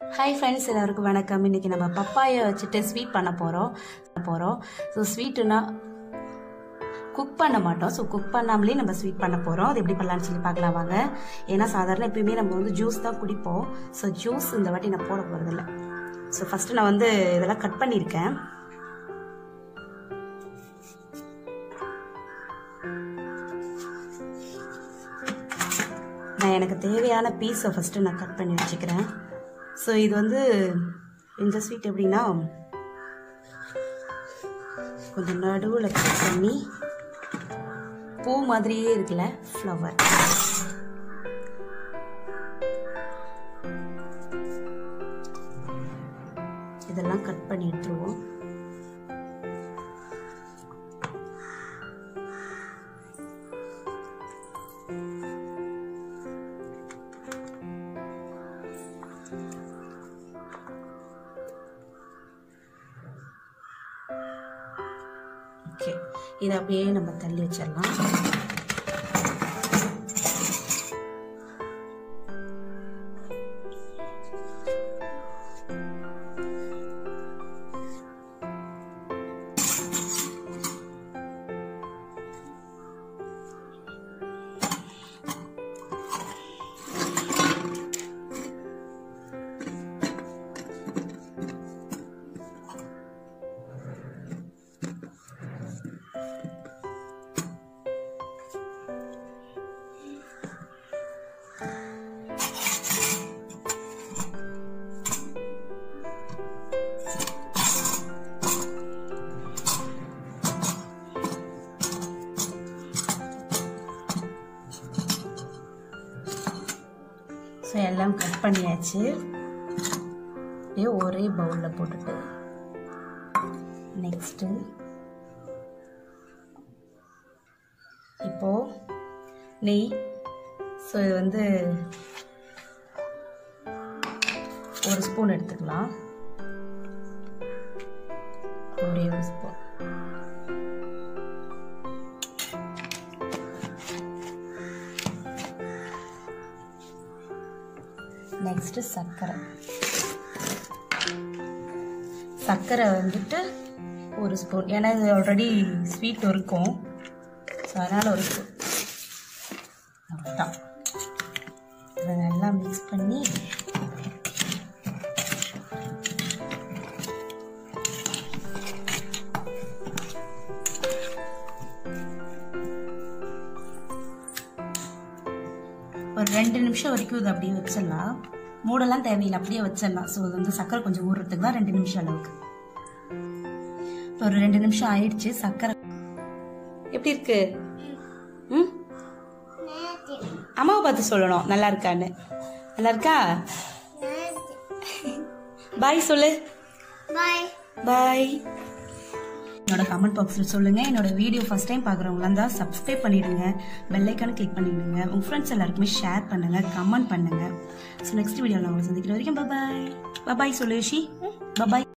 hi friends எல்லாருக்கும் வணக்கம் இன்றைக்கி நம்ம பப்பாயை வச்சுட்டு ஸ்வீட் பண்ண போகிறோம் போகிறோம் ஸோ ஸ்வீட்டுனா குக் பண்ண மாட்டோம் ஸோ குக் பண்ணாமலே நம்ம ஸ்வீட் பண்ண போகிறோம் அது எப்படி பண்ணலாம்னு சொல்லி பார்க்கலாம் வாங்க ஏன்னா சாதாரண எப்பயுமே நம்ம வந்து ஜூஸ் தான் குடிப்போம் ஸோ ஜூஸ் இந்த வாட்டி நான் போட போகிறதில்ல ஸோ ஃபஸ்ட்டு நான் வந்து இதெல்லாம் கட் பண்ணியிருக்கேன் நான் எனக்கு தேவையான பீஸை ஃபஸ்ட்டு நான் கட் பண்ணி வச்சுக்கிறேன் ஸோ இது வந்து இந்த ஸ்வீட் எப்படின்னா கொஞ்சம் நடுவில் கட் பண்ணி பூ மாதிரியே இருக்குல்ல ஃப்ளவர் இதெல்லாம் கட் பண்ணி எடுத்துருவோம் ஓகே இதை அப்படியே நம்ம தள்ளி வச்சிடலாம் ஸோ எல்லாம் கட் பண்ணியாச்சு அப்படியே ஒரே பவுலில் போட்டுட்டு நெக்ஸ்ட்டு இப்போ நெய் ஸோ இது வந்து ஒரு ஸ்பூன் எடுத்துக்கலாம் ஒரே ஒரு ஸ்பூன் நெக்ஸ்ட்டு சர்க்கரை சர்க்கரை வந்துட்டு ஒரு ஸ்பூன் ஏன்னா இது ஆல்ரெடி ஸ்வீட் இருக்கும் ஸோ அதனால் ஒரு ஸ்பூன் அவ்வளோதான் இதை நல்லா மிக்ஸ் பண்ணி ஒரு ரெண்டு நிமிஷம் வரைக்கும் இது அப்படியே வச்சிடலாம் மூடெல்லாம் தேவையில்லை அப்படியே வச்சிடலாம் ஸோ அது வந்து சர்க்கரை கொஞ்சம் ஊறுறதுக்கு தான் ரெண்டு நிமிஷம் அளவுக்கு ஒரு ரெண்டு நிமிஷம் ஆயிடுச்சு சர்க்கரை எப்படி இருக்கு ம் அம்மாவை பார்த்து சொல்லணும் நல்லா இருக்கான்னு நல்லா இருக்கா பாய் சொல்லு பாய் பாய் என்னோட கமெண்ட் பாக்ஸில் சொல்லுங்க என்னோட வீடியோ ஃபர்ஸ்ட் டைம் பார்க்குறவங்களா இருந்தால் சப்ஸ்கிரைப் பண்ணிடுங்க பெல் ஐக்கான கிளிக் பண்ணிடுங்க உங்கள் ஃப்ரெண்ட்ஸ் எல்லாருக்குமே ஷேர் பண்ணுங்க கமெண்ட் பண்ணுங்க ஸோ நெக்ஸ்ட் வீடியோவில் உங்களை சந்திக்கிற வரைக்கும் பபாய் பபாய் சொல்லு ஷி பபாய்